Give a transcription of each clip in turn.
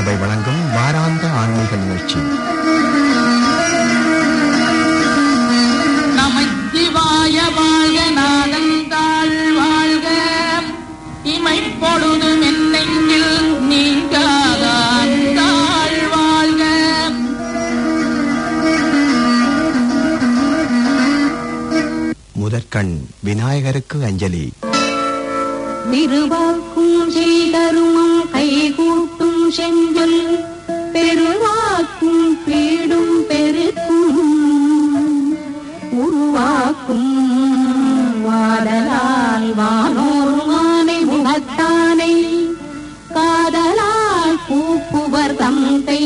சபை வழங்கும் வாராந்த ஆன்மீக நிகழ்ச்சி நமச்சிவாய வாழ்க நாதந்தாள் வாழ்க இமைப்பொழுதும் என்னெங்கில் நீங்காதான் தாழ் வாழ்க முதற்கண் விநாயகருக்கு அஞ்சலி திருவாக்கும் செய்தருமம் கைகூட்டும் செஞ்சொல் பெருவாக்கும் பீடும் பெருக்கும் உருவாக்கும் வாடலால் வானோர் மானை முகத்தானை காதலால் பூப்புவர் தந்தை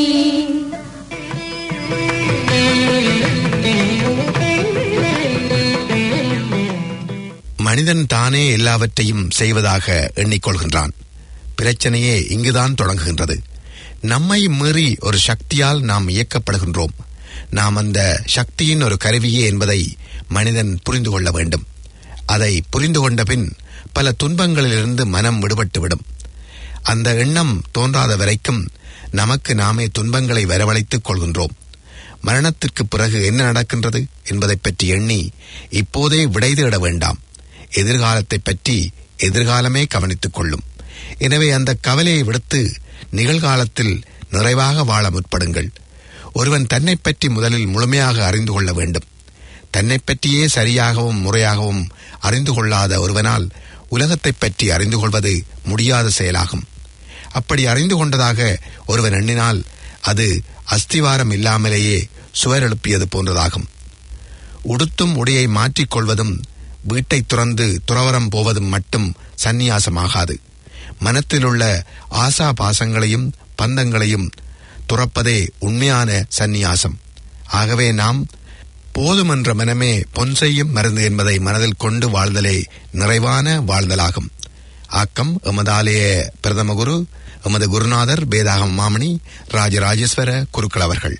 மனிதன் தானே எல்லாவற்றையும் செய்வதாக எண்ணிக்கொள்கின்றான் பிரச்சனையே இங்குதான் தொடங்குகின்றது நம்மை மீறி ஒரு சக்தியால் நாம் இயக்கப்படுகின்றோம் நாம் அந்த சக்தியின் ஒரு கருவியே என்பதை மனிதன் புரிந்து கொள்ள வேண்டும் அதை புரிந்து கொண்ட பின் பல துன்பங்களிலிருந்து மனம் விடுபட்டுவிடும் அந்த எண்ணம் தோன்றாத வரைக்கும் நமக்கு நாமே துன்பங்களை வரவழைத்துக் கொள்கின்றோம் மரணத்திற்கு பிறகு என்ன நடக்கின்றது என்பதை பற்றி எண்ணி இப்போதே விடை தேட வேண்டாம் எதிர்காலத்தை பற்றி எதிர்காலமே கவனித்துக் கொள்ளும் எனவே அந்த கவலையை விடுத்து நிகழ்காலத்தில் நிறைவாக வாழ முற்படுங்கள் ஒருவன் தன்னை பற்றி முதலில் முழுமையாக அறிந்து கொள்ள வேண்டும் தன்னை பற்றியே சரியாகவும் முறையாகவும் அறிந்து கொள்ளாத ஒருவனால் உலகத்தைப் பற்றி அறிந்து கொள்வது முடியாத செயலாகும் அப்படி அறிந்து கொண்டதாக ஒருவன் எண்ணினால் அது அஸ்திவாரம் இல்லாமலேயே சுவர் எழுப்பியது போன்றதாகும் உடுத்தும் உடையை மாற்றிக்கொள்வதும் வீட்டை துறந்து துறவரம் போவதும் மட்டும் சந்நியாசமாகாது மனத்திலுள்ள ஆசா பாசங்களையும் பந்தங்களையும் துறப்பதே உண்மையான சந்நியாசம் ஆகவே நாம் போதுமென்ற மனமே பொன் செய்யும் மருந்து என்பதை மனதில் கொண்டு வாழ்தலே நிறைவான வாழ்தலாகும் ஆக்கம் எமதாலய பிரதம குரு எமது குருநாதர் வேதாகம் மாமணி ராஜராஜேஸ்வர குருக்கள் அவர்கள்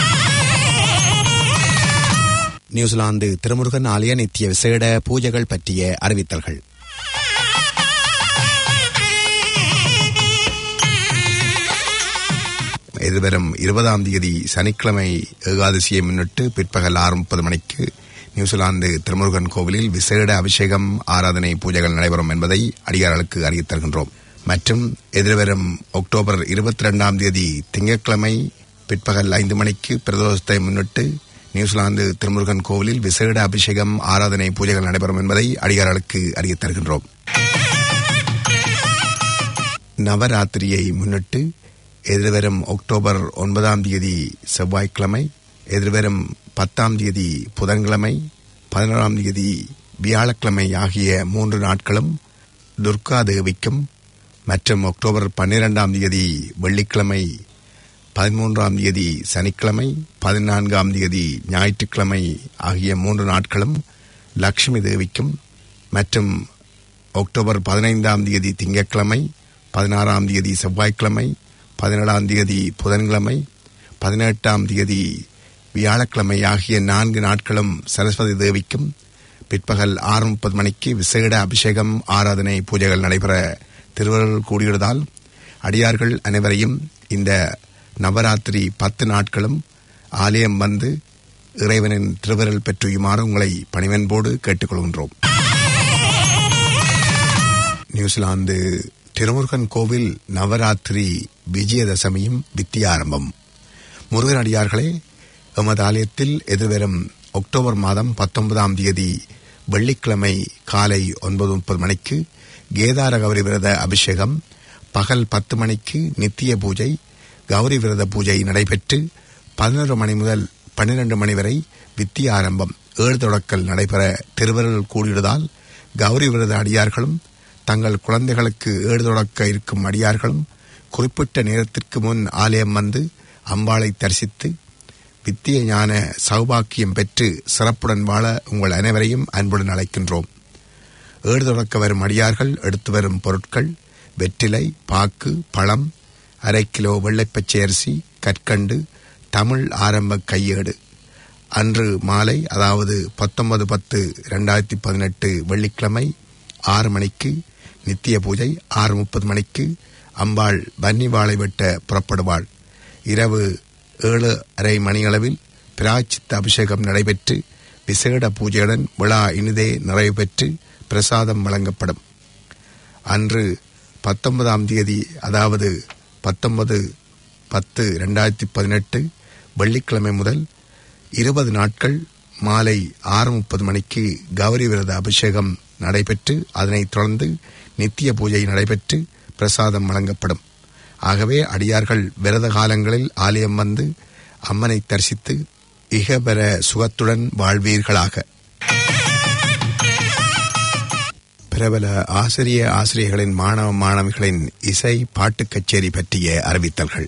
நியூசிலாந்து திருமுருகன் ஆலய நித்திய விசேட பூஜைகள் பற்றிய அறிவித்தல்கள் எதிர்வரும் இருபதாம் தேதி சனிக்கிழமை ஏகாதசியை முன்னிட்டு பிற்பகல் ஆறு முப்பது மணிக்கு நியூசிலாந்து திருமுருகன் கோவிலில் விசேட அபிஷேகம் ஆராதனை பூஜைகள் நடைபெறும் என்பதை அடியார்களுக்கு அறிவித் தருகின்றோம் மற்றும் எதிர்வரும் அக்டோபர் இருபத்தி ரெண்டாம் தேதி திங்கட்கிழமை பிற்பகல் ஐந்து மணிக்கு பிரதோஷத்தை முன்னிட்டு நியூசிலாந்து திருமுருகன் கோவிலில் விசேட அபிஷேகம் ஆராதனை பூஜைகள் நடைபெறும் என்பதை அடியார்களுக்கு அறிவித் தருகின்றோம் நவராத்திரியை முன்னிட்டு எதிர்வரும் அக்டோபர் ஒன்பதாம் தேதி செவ்வாய்க்கிழமை எதிர்வரும் பத்தாம் தேதி புதன்கிழமை பதினோராம் தேதி வியாழக்கிழமை ஆகிய மூன்று நாட்களும் துர்கா தேவிக்கும் மற்றும் அக்டோபர் பன்னிரெண்டாம் தேதி வெள்ளிக்கிழமை பதிமூன்றாம் தேதி சனிக்கிழமை பதினான்காம் தேதி ஞாயிற்றுக்கிழமை ஆகிய மூன்று நாட்களும் லக்ஷ்மி தேவிக்கும் மற்றும் அக்டோபர் பதினைந்தாம் தேதி திங்கட்கிழமை பதினாறாம் தேதி செவ்வாய்க்கிழமை பதினேழாம் தேதி புதன்கிழமை பதினெட்டாம் தேதி வியாழக்கிழமை ஆகிய நான்கு நாட்களும் சரஸ்வதி தேவிக்கும் பிற்பகல் ஆறு முப்பது மணிக்கு விசேட அபிஷேகம் ஆராதனை பூஜைகள் நடைபெற திருவருள் கூடியுள்ளதால் அடியார்கள் அனைவரையும் இந்த நவராத்திரி பத்து நாட்களும் ஆலயம் வந்து இறைவனின் திருவருள் பெற்றுயுமாறு உங்களை பணிவன்போடு கேட்டுக்கொள்கின்றோம் நியூசிலாந்து திருமுருகன் கோவில் நவராத்திரி விஜயதசமியும் வித்தியாரம்பம் முருகன் அடியார்களே எமது ஆலயத்தில் எதிர்வரும் அக்டோபர் மாதம் பத்தொன்பதாம் தேதி வெள்ளிக்கிழமை காலை ஒன்பது முப்பது மணிக்கு கேதார கௌரி விரத அபிஷேகம் பகல் பத்து மணிக்கு நித்திய பூஜை கௌரி விரத பூஜை நடைபெற்று பதினொரு மணி முதல் பன்னிரண்டு மணி வரை வித்திய ஆரம்பம் ஏழு தொடக்கல் நடைபெற திருவருள் கூடியுள்ளதால் கௌரி விரத அடியார்களும் தங்கள் குழந்தைகளுக்கு ஏடு தொடக்க இருக்கும் அடியார்களும் குறிப்பிட்ட நேரத்திற்கு முன் ஆலயம் வந்து அம்பாளை தரிசித்து வித்திய ஞான சௌபாக்கியம் பெற்று சிறப்புடன் வாழ உங்கள் அனைவரையும் அன்புடன் அழைக்கின்றோம் ஏடு தொடக்க வரும் அடியார்கள் எடுத்து வரும் பொருட்கள் வெற்றிலை பாக்கு பழம் அரை கிலோ வெள்ளைப்பச்சை அரிசி கற்கண்டு தமிழ் ஆரம்ப கையேடு அன்று மாலை அதாவது பத்தொன்பது பத்து ரெண்டாயிரத்தி பதினெட்டு வெள்ளிக்கிழமை ஆறு மணிக்கு நித்திய பூஜை ஆறு முப்பது மணிக்கு அம்பாள் வன்னிவாளை வெட்ட புறப்படுவாள் இரவு ஏழு அரை மணியளவில் பிராச்சித்த அபிஷேகம் நடைபெற்று விசேட பூஜையுடன் விழா இனிதே நிறைவு பெற்று பிரசாதம் வழங்கப்படும் அன்று பத்தொன்பதாம் தேதி அதாவது பத்தொன்பது பத்து ரெண்டாயிரத்தி பதினெட்டு வெள்ளிக்கிழமை முதல் இருபது நாட்கள் மாலை ஆறு முப்பது மணிக்கு கௌரி விரத அபிஷேகம் நடைபெற்று அதனைத் தொடர்ந்து நித்திய பூஜை நடைபெற்று பிரசாதம் வழங்கப்படும் ஆகவே அடியார்கள் விரத காலங்களில் ஆலயம் வந்து அம்மனை தரிசித்து இகபெற சுகத்துடன் வாழ்வீர்களாக பிரபல ஆசிரிய ஆசிரியர்களின் மாணவ மாணவிகளின் இசை பாட்டு கச்சேரி பற்றிய அறிவித்தல்கள்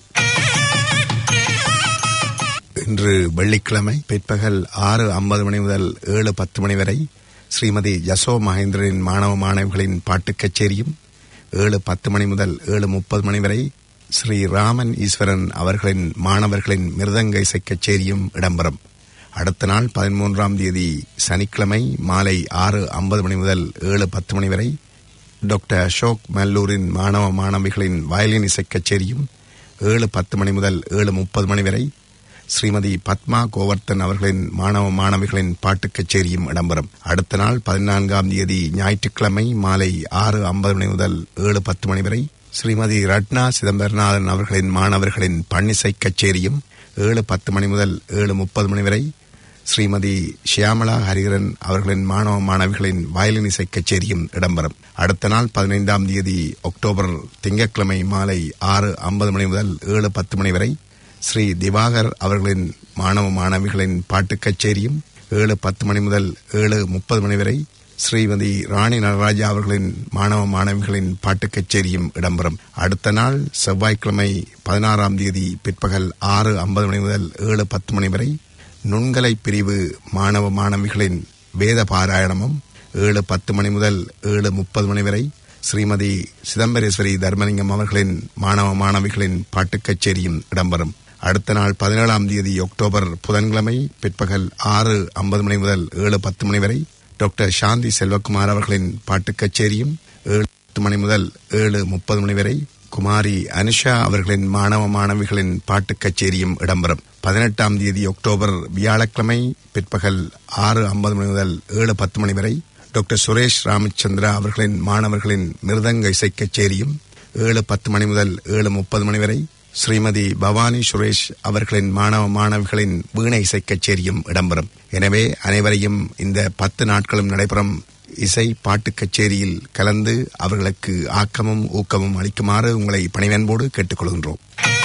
இன்று வெள்ளிக்கிழமை பிற்பகல் ஆறு ஐம்பது மணி முதல் ஏழு பத்து மணி வரை ஸ்ரீமதி ஜசோ மகேந்திரனின் மாணவ மாணவிகளின் பாட்டுக் கச்சேரியும் ஏழு பத்து மணி முதல் ஏழு முப்பது மணி வரை ஸ்ரீ ராமன் ஈஸ்வரன் அவர்களின் மாணவர்களின் மிருதங்க இசை கச்சேரியும் இடம்பெறும் அடுத்த நாள் பதிமூன்றாம் தேதி சனிக்கிழமை மாலை ஆறு ஐம்பது மணி முதல் ஏழு பத்து மணி வரை டாக்டர் அசோக் மல்லூரின் மாணவ மாணவிகளின் வயலின் இசை கச்சேரியும் ஏழு பத்து மணி முதல் ஏழு முப்பது மணி வரை ஸ்ரீமதி பத்மா கோவர்த்தன் அவர்களின் மாணவ மாணவிகளின் பாட்டுக் கச்சேரியும் இடம்பெறும் அடுத்த நாள் பதினான்காம் தேதி ஞாயிற்றுக்கிழமை மாலை ஆறு ஐம்பது மணி முதல் ஏழு பத்து மணி வரை ஸ்ரீமதி ரட்னா சிதம்பரநாதன் அவர்களின் மாணவர்களின் பன்னிசை கச்சேரியும் ஏழு பத்து மணி முதல் ஏழு முப்பது மணி வரை ஸ்ரீமதி ஷியாமலா ஹரிகரன் அவர்களின் மாணவ மாணவிகளின் வயலின் இசை கச்சேரியும் இடம்பெறும் அடுத்த நாள் பதினைந்தாம் தேதி அக்டோபர் திங்கட்கிழமை மாலை ஆறு ஐம்பது மணி முதல் ஏழு பத்து மணி வரை ஸ்ரீ திவாகர் அவர்களின் மாணவ மாணவிகளின் பாட்டுக் கச்சேரியும் ஏழு பத்து மணி முதல் ஏழு முப்பது மணி வரை ஸ்ரீமதி ராணி நடராஜா அவர்களின் மாணவ மாணவிகளின் பாட்டுக் கச்சேரியும் இடம்பெறும் அடுத்த நாள் செவ்வாய்க்கிழமை பதினாறாம் தேதி பிற்பகல் ஆறு ஐம்பது மணி முதல் ஏழு பத்து மணி வரை நுண்கலை பிரிவு மாணவ மாணவிகளின் வேத பாராயணமும் ஏழு பத்து மணி முதல் ஏழு முப்பது மணி வரை ஸ்ரீமதி சிதம்பரேஸ்வரி தர்மலிங்கம் அவர்களின் மாணவ மாணவிகளின் பாட்டுக் கச்சேரியும் இடம்பெறும் அடுத்த நாள் பதினேழாம் தேதி அக்டோபர் புதன்கிழமை பிற்பகல் ஆறு ஐம்பது மணி முதல் ஏழு பத்து மணி வரை டாக்டர் சாந்தி செல்வகுமார் அவர்களின் பாட்டுக் கச்சேரியும் ஏழு பத்து மணி முதல் ஏழு முப்பது மணி வரை குமாரி அனுஷா அவர்களின் மாணவ மாணவிகளின் பாட்டுக் கச்சேரியும் இடம்பெறும் பதினெட்டாம் தேதி அக்டோபர் வியாழக்கிழமை பிற்பகல் ஆறு ஐம்பது மணி முதல் ஏழு பத்து மணி வரை டாக்டர் சுரேஷ் ராமச்சந்திரா அவர்களின் மாணவர்களின் மிருதங்க இசை கச்சேரியும் ஏழு பத்து மணி முதல் ஏழு முப்பது மணி வரை ஸ்ரீமதி பவானி சுரேஷ் அவர்களின் மாணவ மாணவிகளின் வீணை இசை கச்சேரியும் இடம்பெறும் எனவே அனைவரையும் இந்த பத்து நாட்களும் நடைபெறும் இசை பாட்டுக் கச்சேரியில் கலந்து அவர்களுக்கு ஆக்கமும் ஊக்கமும் அளிக்குமாறு உங்களை பணிவன்போடு கேட்டுக்கொள்கின்றோம்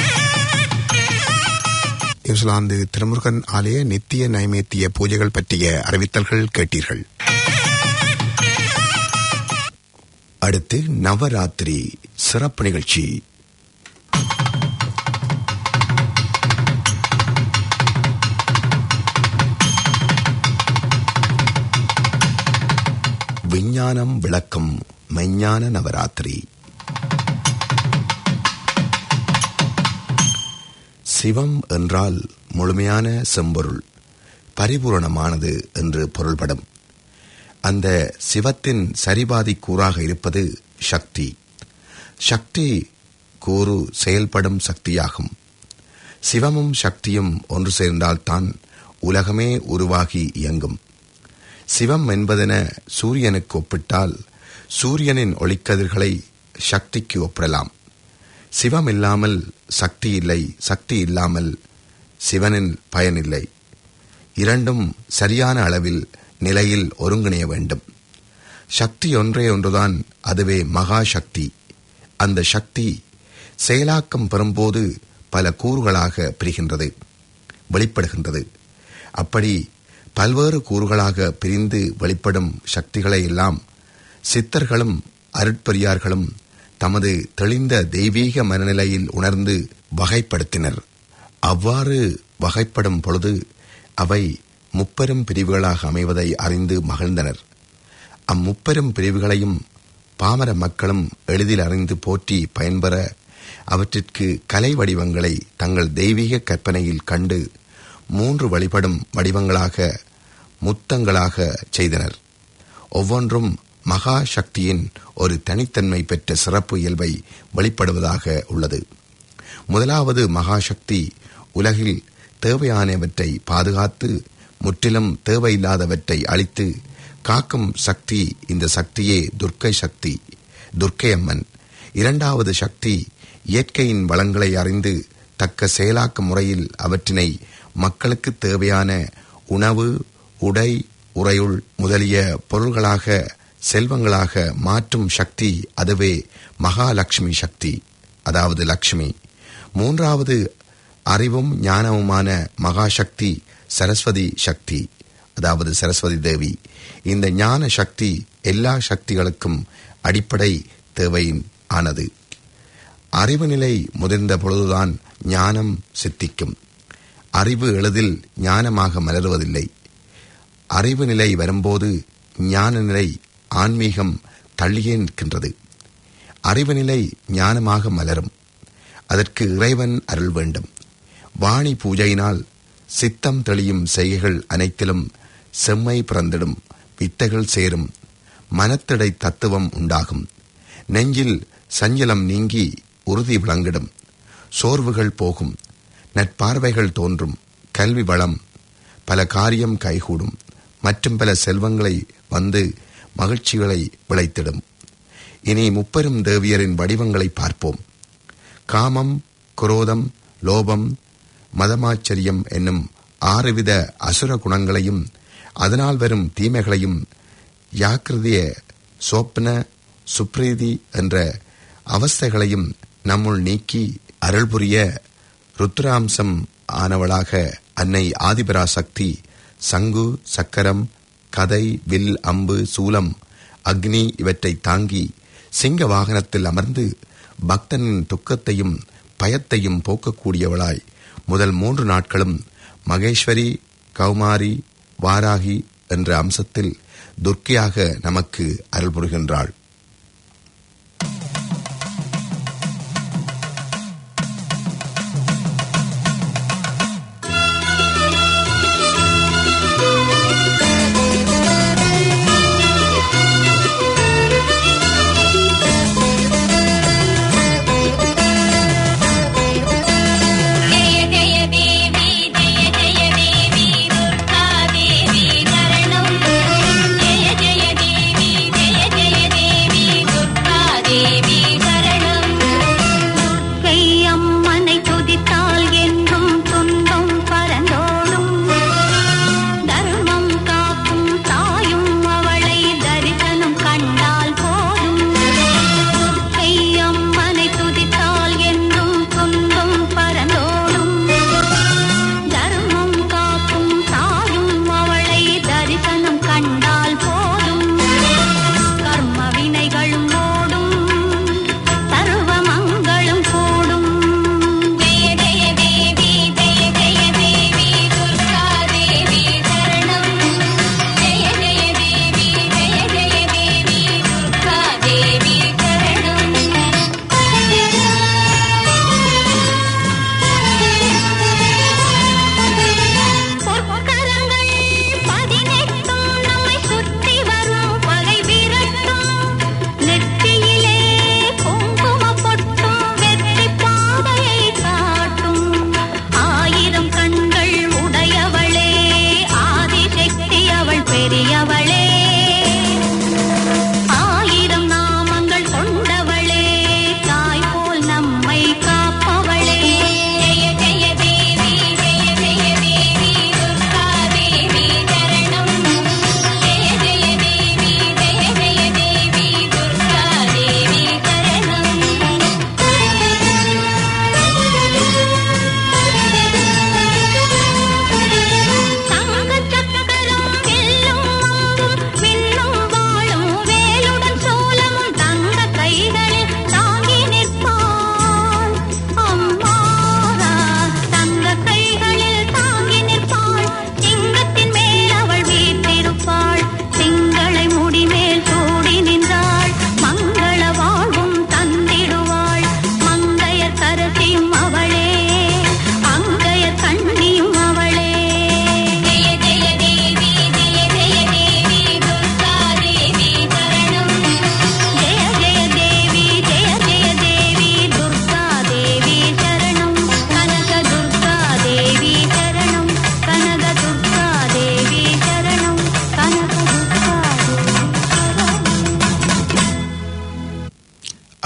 நியூசிலாந்து திருமுருகன் ஆலய நித்திய நைவேத்திய பூஜைகள் பற்றிய அறிவித்தல்கள் கேட்டீர்கள் அடுத்து நவராத்திரி சிறப்பு நிகழ்ச்சி விஞ்ஞானம் விளக்கும் மெஞ்ஞான நவராத்திரி சிவம் என்றால் முழுமையான செம்பொருள் பரிபூரணமானது என்று பொருள்படும் அந்த சிவத்தின் சரிபாதி கூறாக இருப்பது சக்தி சக்தி கூறு செயல்படும் சக்தியாகும் சிவமும் சக்தியும் ஒன்று சேர்ந்தால்தான் உலகமே உருவாகி இயங்கும் சிவம் என்பதென சூரியனுக்கு ஒப்பிட்டால் சூரியனின் ஒளிக்கதிர்களை சக்திக்கு ஒப்பிடலாம் சிவம் இல்லாமல் சக்தி இல்லை சக்தி இல்லாமல் சிவனின் பயனில்லை இரண்டும் சரியான அளவில் நிலையில் ஒருங்கிணைய வேண்டும் சக்தி ஒன்றே ஒன்றுதான் அதுவே மகா சக்தி அந்த சக்தி செயலாக்கம் பெறும்போது பல கூறுகளாக பிரிகின்றது வெளிப்படுகின்றது அப்படி பல்வேறு கூறுகளாக பிரிந்து வெளிப்படும் சக்திகளை எல்லாம் சித்தர்களும் அருட்பெரியார்களும் தமது தெளிந்த தெய்வீக மனநிலையில் உணர்ந்து வகைப்படுத்தினர் அவ்வாறு வகைப்படும் பொழுது அவை முப்பெரும் பிரிவுகளாக அமைவதை அறிந்து மகிழ்ந்தனர் அம்முப்பெரும் பிரிவுகளையும் பாமர மக்களும் எளிதில் அறிந்து போற்றி பயன்பெற அவற்றிற்கு கலை வடிவங்களை தங்கள் தெய்வீக கற்பனையில் கண்டு மூன்று வழிபடும் வடிவங்களாக முத்தங்களாக செய்தனர் ஒவ்வொன்றும் மகா சக்தியின் ஒரு தனித்தன்மை பெற்ற சிறப்பு இயல்பை வெளிப்படுவதாக உள்ளது முதலாவது மகாசக்தி உலகில் தேவையானவற்றை பாதுகாத்து முற்றிலும் தேவையில்லாதவற்றை அழித்து காக்கும் சக்தி இந்த சக்தியே துர்க்கை சக்தி துர்க்கை அம்மன் இரண்டாவது சக்தி இயற்கையின் வளங்களை அறிந்து தக்க செயலாக்க முறையில் அவற்றினை மக்களுக்கு தேவையான உணவு உடை உறையுள் முதலிய பொருள்களாக செல்வங்களாக மாற்றும் சக்தி அதுவே மகாலட்சுமி சக்தி அதாவது லக்ஷ்மி மூன்றாவது அறிவும் ஞானமுமான மகாசக்தி சரஸ்வதி சக்தி அதாவது சரஸ்வதி தேவி இந்த ஞான சக்தி எல்லா சக்திகளுக்கும் அடிப்படை தேவையின் ஆனது அறிவு நிலை முதிர்ந்த பொழுதுதான் ஞானம் சித்திக்கும் அறிவு எளிதில் ஞானமாக மலருவதில்லை அறிவு நிலை வரும்போது ஞான நிலை ஆன்மீகம் தள்ளியே நிற்கின்றது அறிவு நிலை ஞானமாக மலரும் அதற்கு இறைவன் அருள் வேண்டும் வாணி பூஜையினால் சித்தம் தெளியும் செய்கைகள் அனைத்திலும் செம்மை பிறந்திடும் வித்தைகள் சேரும் மனத்திடை தத்துவம் உண்டாகும் நெஞ்சில் சஞ்சலம் நீங்கி உறுதி விளங்கிடும் சோர்வுகள் போகும் நட்பார்வைகள் தோன்றும் கல்வி வளம் பல காரியம் கைகூடும் மற்றும் பல செல்வங்களை வந்து மகிழ்ச்சிகளை விளைத்திடும் இனி முப்பெரும் தேவியரின் வடிவங்களை பார்ப்போம் காமம் குரோதம் லோபம் மதமாச்சரியம் என்னும் ஆறுவித அசுர குணங்களையும் அதனால் வரும் தீமைகளையும் யாக்கிருதிய சோப்ன சுப்ரீதி என்ற அவஸ்தைகளையும் நம்முள் நீக்கி அருள் புரிய ருத்ராம்சம் ஆனவளாக அன்னை ஆதிபராசக்தி சங்கு சக்கரம் கதை வில் அம்பு சூலம் அக்னி இவற்றை தாங்கி சிங்க வாகனத்தில் அமர்ந்து பக்தனின் துக்கத்தையும் பயத்தையும் போக்கக்கூடியவளாய் முதல் மூன்று நாட்களும் மகேஸ்வரி கௌமாரி வாராகி என்ற அம்சத்தில் துர்க்கையாக நமக்கு அருள் புரிகின்றாள் जय जय देवी जय जय देवी दुर्गा देवी शरणं जय जय देवी जय जय देवी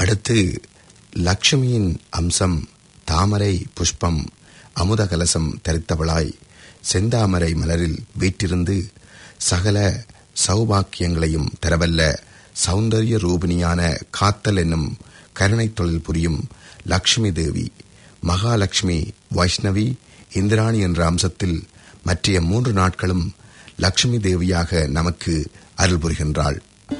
அடுத்து லக்ஷ்மியின் அம்சம் தாமரை புஷ்பம் அமுத கலசம் தரித்தவளாய் செந்தாமரை மலரில் வீற்றிருந்து சகல சௌபாக்கியங்களையும் தரவல்ல சௌந்தரிய ரூபிணியான காத்தல் என்னும் கருணை தொழில் புரியும் லக்ஷ்மி தேவி மகாலட்சுமி வைஷ்ணவி இந்திராணி என்ற அம்சத்தில் மற்றைய மூன்று நாட்களும் லக்ஷ்மி தேவியாக நமக்கு அருள் புரிகின்றாள்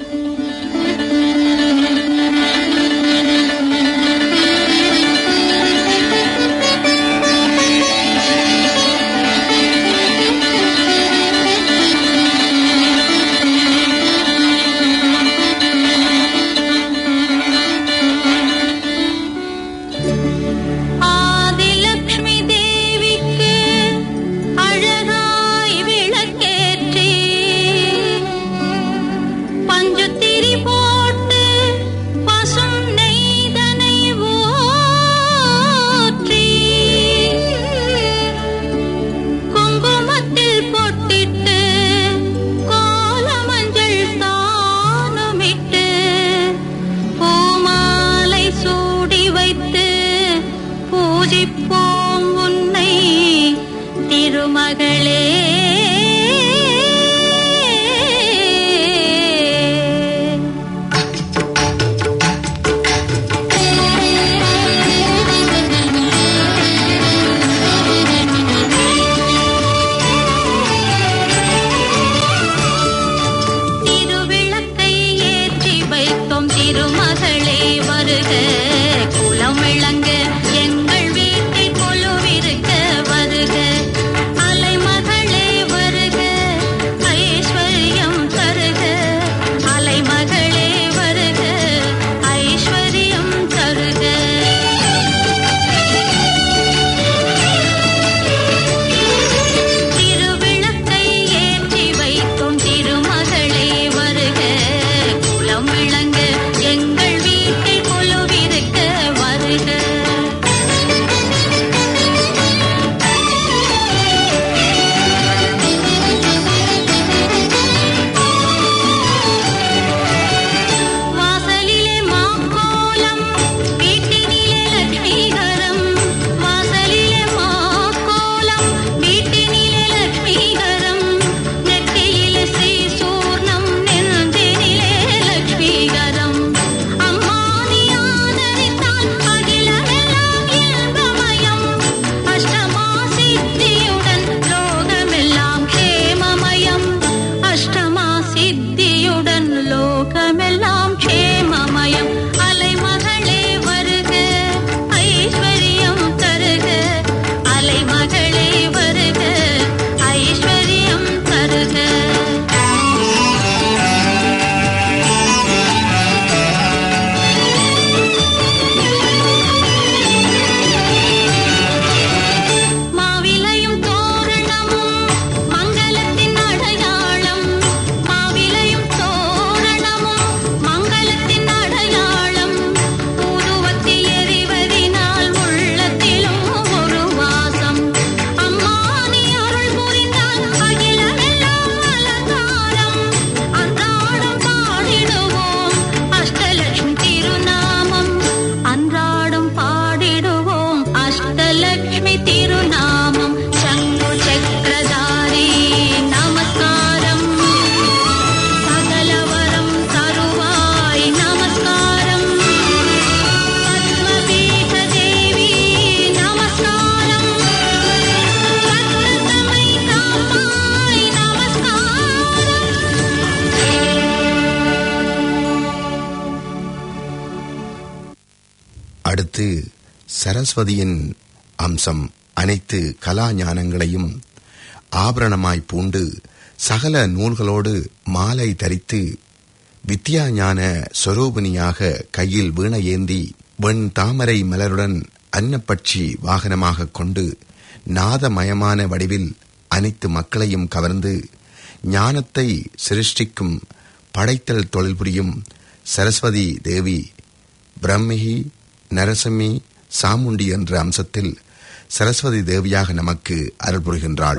ஆதிலக்ஷ்மி தேவிக்கு அழகாய் விளக்கேற்றி பஞ்சுத்திரி போட்டு பசும் நெய்தனை ஊற்றி குங்குமத்தில் பொட்டிட்டு கோலமஞ்சள் தானுமிட்டு பூமாலை சூடி வைத்து பூஜிப்போம் உன்னை திருமகளே திருவிளக்கை ஏற்றி வைத்தோம் திருமகளே வருக குலம் விளங்க எங்கள் வீட்டில் கொலுவிருக்க வருக அலைமகளே வருக ஐஸ்வர்யம் தருக அலைமகளே வருக ஐஸ்வர்யம் தருக திருவிளக்கை ஏற்றி வைத்தோம் திருமகளே வருக குலம் விளங்க எங்கள் வீட்டில் கொலுவிருக்க வருக வாசலிலே மாக்கோலம் வீட்டினிலே லட்சுமிகரம் வாசலிலே மாக்கோலம் வீட்டினிலே லட்சுமிகரம் நெற்றியிலே ஸ்ரீ சூர்ணம் நெஞ்சினிலே லட்சுமிகரம் அம்மா நீ ஆதரித்தால் அகிலமெல்லாம் இன்பமயம் அஷ்டமா சித்தியுடன் லோகமெல்லாம் க்ஷேமமயம் அஷ்டமா சித்தியுடன் லோகமெல்லாம் க்ஷேமமயம் அலைமகளே வருக ஐஸ்வர்யம் தருக அலைமகளே வருக ஐஸ்வர்யம் தருக மாவிலையும் தோரணமும் மங்களத்தின் அடையாளம் மாவிலையும் தோரணமும் மங்களத்தின் அடையாளம் ஊதுவத்தி எறிவதினால் உள்ளத்திலும் ஒரு வாசம் அம்மா நீ அருள் புரிந்தால் அகிலமெல்லாம் அலங்காரம் அன்றாடம் பாடிடுவோம் அஷ்டலட்சுமி திருநாமம் அன்றாடம் பாடிடுவோம் அஷ்டலட்சுமி திருநாமம் சங்கு சக்கரதாரி நமஸ்காரம் சகலவரம் தருவாய் நமஸ்காரம் பத்மபீட தேவி நமஸ்காரம் பத்மசமை காப்பாய் நமஸ்காரம் அடுத்து சரஸ்வதியின் அம்சம் அனைத்து கலா ஞானங்களையும் ஆபரணமாய் பூண்டு சகல நூல்களோடு மாலை தரித்து வித்யா ஞான சொரூபிணியாக கையில் வீணை ஏந்தி வெண் தாமரை மலருடன் அன்னப்பட்சி வாகனமாகக் கொண்டு நாதமயமான வடிவில் அனைத்து மக்களையும் கவர்ந்து ஞானத்தை சிருஷ்டிக்கும் படைத்தல் தொழில் புரியும் சரஸ்வதி தேவி பிரம்மிகி நரசிம்மி சாமுண்டி என்ற அம்சத்தில் சரஸ்வதி தேவியாக நமக்கு அருள் புரிகின்றாள்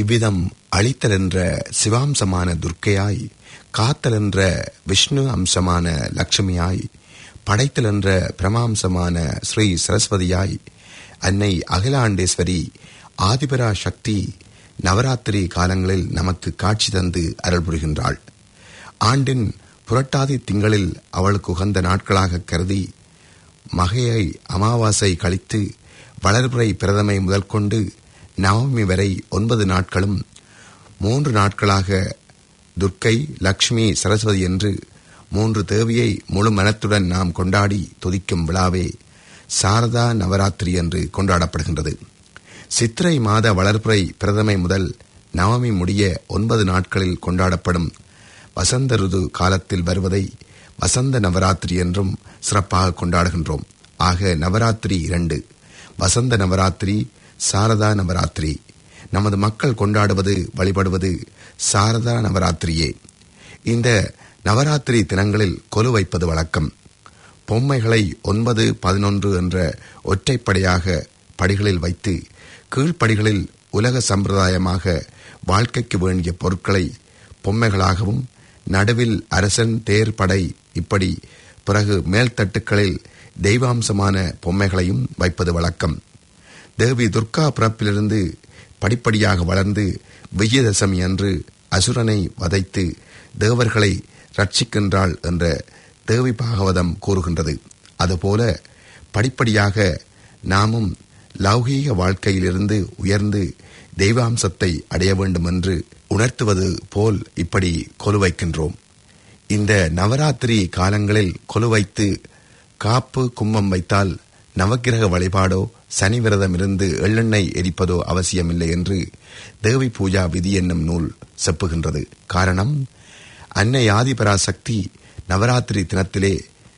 இவ்விதம் அழித்தல் என்ற சிவாம்சமான துர்க்கையாய் காத்தல் என்ற விஷ்ணு அம்சமான லட்சுமியாய் படைத்தல் என்ற பிரமாம்சமான ஸ்ரீ சரஸ்வதியாய் அன்னை அகிலாண்டேஸ்வரி ஆதிபரா சக்தி நவராத்திரி காலங்களில் நமக்கு காட்சி தந்து அருள் புரிகின்றாள் ஆண்டின் புரட்டாதி திங்களில் அவளுக்கு உகந்த நாட்களாக கருதி மகையை அமாவாசை கழித்து வளர்பிறை பிரதமை முதல் கொண்டு நவமி வரை ஒன்பது நாட்களும் மூன்று நாட்களாக துர்க்கை லக்ஷ்மி சரஸ்வதி என்று மூன்று தேவியை முழு மனத்துடன் நாம் கொண்டாடி துதிக்கும் விழாவே சாரதா நவராத்திரி என்று கொண்டாடப்படுகின்றது சித்திரை மாத வளர்பிறை பிரதமை முதல் நவமி முடிய ஒன்பது நாட்களில் கொண்டாடப்படும் வசந்த ருது காலத்தில் வருவதை வசந்த நவராத்திரி என்றும் சிறப்பாக கொண்டாடுகின்றோம் ஆக நவராத்திரி இரண்டு வசந்த நவராத்திரி சாரதா நவராத்திரி நமது மக்கள் கொண்டாடுவது வழிபடுவது சாரதா நவராத்திரியே இந்த நவராத்திரி தினங்களில் கொலு வைப்பது வழக்கம் பொம்மைகளை ஒன்பது பதினொன்று என்ற ஒற்றைப்படையாக படிகளில் வைத்து கீழ்ப்படிகளில் உலக சம்பிரதாயமாக வாழ்க்கைக்கு வேண்டிய பொருட்களை பொம்மைகளாகவும் நடுவில் அரசன் தேர் படை இப்படி பிறகு மேல்தட்டுக்களில் தெய்வாம்சமான பொம்மைகளையும் வைப்பது வழக்கம் தேவி துர்கா பிறப்பிலிருந்து படிப்படியாக வளர்ந்து விஜயதசமி அன்று அசுரனை வதைத்து தேவர்களை ரட்சிக்கின்றாள் என்ற தேவி பாகவதம் கூறுகின்றது அதுபோல படிப்படியாக நாமும் லௌகீக வாழ்க்கையிலிருந்து உயர்ந்து தெய்வாம்சத்தை அடைய வேண்டும் என்று உணர்த்துவது போல் இப்படி கொலு வைக்கின்றோம் இந்த நவராத்திரி காலங்களில் கொலு வைத்து காப்பு கும்பம் வைத்தால் நவக்கிரக வழிபாடோ சனி விரதம் இருந்து எள்ளெண்ணெய் எரிப்பதோ அவசியமில்லை என்று தேவி பூஜா விதி என்னும் நூல் செப்புகின்றது காரணம் அன்னை ஆதிபராசக்தி நவராத்திரி தினத்திலே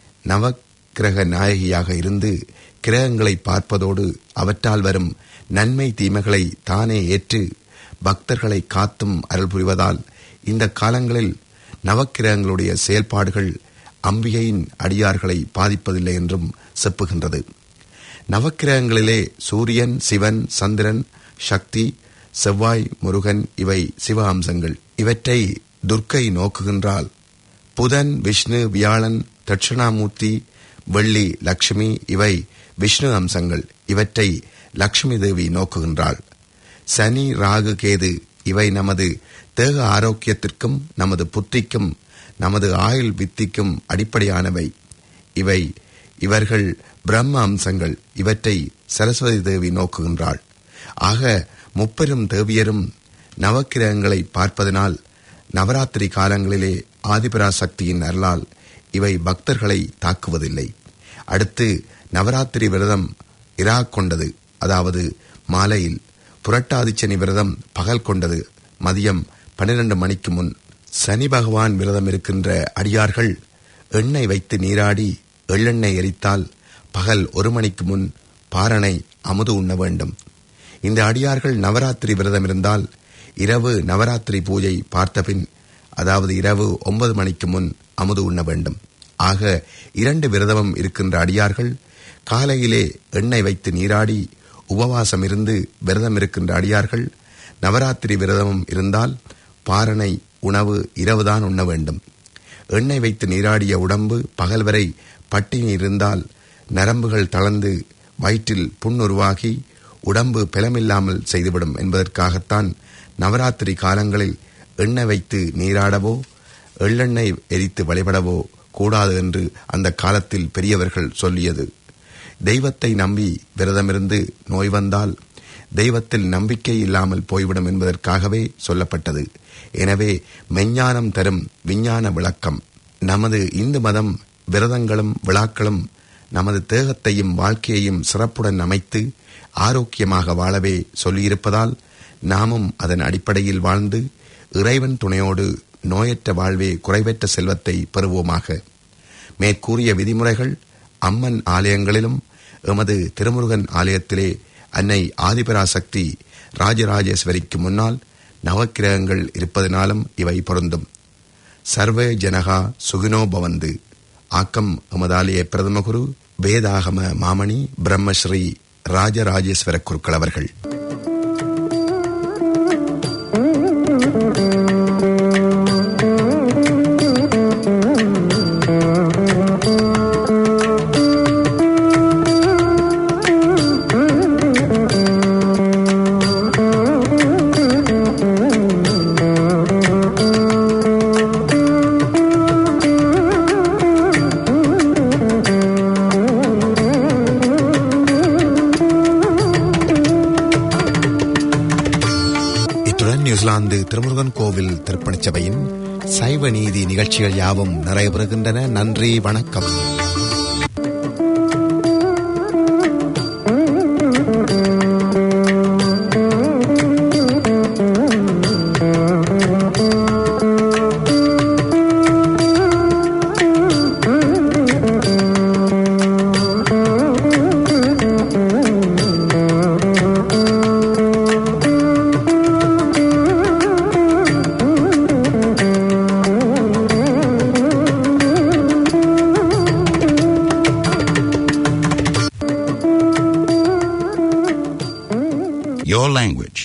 நவக்கிரக நாயகியாக இருந்து கிரகங்களை பார்ப்பதோடு அவற்றால் வரும் நன்மை தீமைகளை தானே ஏற்று பக்தர்களை காத்தும் அருள் புரிவதால் இந்த காலங்களில் நவக்கிரகங்களுடைய செயல்பாடுகள் அம்பிகையின் அடியார்களை பாதிப்பதில்லை என்றும் செப்புகின்றது நவக்கிரகங்களிலே சூரியன் சிவன் சந்திரன் சக்தி செவ்வாய் முருகன் இவை சிவ அம்சங்கள் இவற்றை துர்க்கை நோக்குகின்றால் புதன் விஷ்ணு வியாழன் தட்சிணாமூர்த்தி வெள்ளி லக்ஷ்மி இவை விஷ்ணு அம்சங்கள் இவற்றை லக்ஷ்மி தேவி நோக்குகின்றாள் சனி ராகு கேது இவை நமது தேக ஆரோக்கியத்திற்கும் நமது புத்திக்கும் நமது ஆயுள் வித்திக்கும் அடிப்படையானவை இவை இவர்கள் பிரம்ம அம்சங்கள் இவற்றை சரஸ்வதி தேவி நோக்குகின்றாள் ஆக முப்பெரும் தேவியரும் நவக்கிரகங்களை பார்ப்பதனால் நவராத்திரி காலங்களிலே ஆதிபராசக்தியின் அருளால் இவை பக்தர்களை தாக்குவதில்லை அடுத்து நவராத்திரி விரதம் இரா கொண்டது அதாவது மாலையில் புரட்டாதிச்சனி விரதம் பகல் கொண்டது மதியம் பன்னிரண்டு மணிக்கு முன் சனி பகவான் விரதம் இருக்கின்ற அடியார்கள் எண்ணெய் வைத்து நீராடி எள்ளெண்ணெய் எரித்தால் பகல் ஒரு மணிக்கு முன் பாரணை அமுது உண்ண வேண்டும் இந்த அடியார்கள் நவராத்திரி விரதம் இருந்தால் இரவு நவராத்திரி பூஜை பார்த்தபின் அதாவது இரவு ஒன்பது மணிக்கு முன் அமுது உண்ண வேண்டும் ஆக இரண்டு விரதமும் இருக்கின்ற அடியார்கள் காலையிலே எண்ணெய் வைத்து நீராடி உபவாசம் இருந்து விரதம் இருக்கின்ற அடியார்கள் நவராத்திரி விரதமும் இருந்தால் பாரணை உணவு இரவுதான் உண்ண வேண்டும் எண்ணெய் வைத்து நீராடிய உடம்பு பகல் வரை பட்டினி இருந்தால் நரம்புகள் தளர்ந்து வயிற்றில் புண் உருவாகி உடம்பு பலமில்லாமல் செய்துவிடும் என்பதற்காகத்தான் நவராத்திரி காலங்களில் எண்ணெய் வைத்து நீராடவோ எள்ளெண்ணெய் எரித்து வழிபடவோ கூடாது என்று அந்த காலத்தில் பெரியவர்கள் சொல்லியது தெய்வத்தை நம்பி விரதமிருந்து நோய் வந்தால் தெய்வத்தில் நம்பிக்கை இல்லாமல் போய்விடும் என்பதற்காகவே சொல்லப்பட்டது எனவே மெஞ்ஞானம் தரும் விஞ்ஞான விளக்கம் நமது இந்து மதம் விரதங்களும் விழாக்களும் நமது தேகத்தையும் வாழ்க்கையையும் சிறப்புடன் அமைத்து ஆரோக்கியமாக வாழவே சொல்லியிருப்பதால் நாமும் அதன் அடிப்படையில் வாழ்ந்து இறைவன் துணையோடு நோயற்ற வாழ்வே குறைவற்ற செல்வத்தை பெறுவோமாக மேற்கூறிய விதிமுறைகள் அம்மன் ஆலயங்களிலும் எமது திருமுருகன் ஆலயத்திலே அன்னை ஆதிபராசக்தி ராஜராஜேஸ்வரிக்கு முன்னால் நவக்கிரகங்கள் இருப்பதனாலும் இவை பொருந்தும் சர்வே ஜனகா சுகினோ பவந்து ஆக்கம் எமதாலய பிரதம குரு வேதாகம மாமணி பிரம்மஸ்ரீ ராஜராஜேஸ்வர குருக்கள் அவர்கள் இத்துடன் நியூசிலாந்து திருமுருகன் கோவில் திருப்பணிச் சபையின் சைவ நீதி நிகழ்ச்சிகள் யாவும் நிறைவு நன்றி வணக்கம் Your language.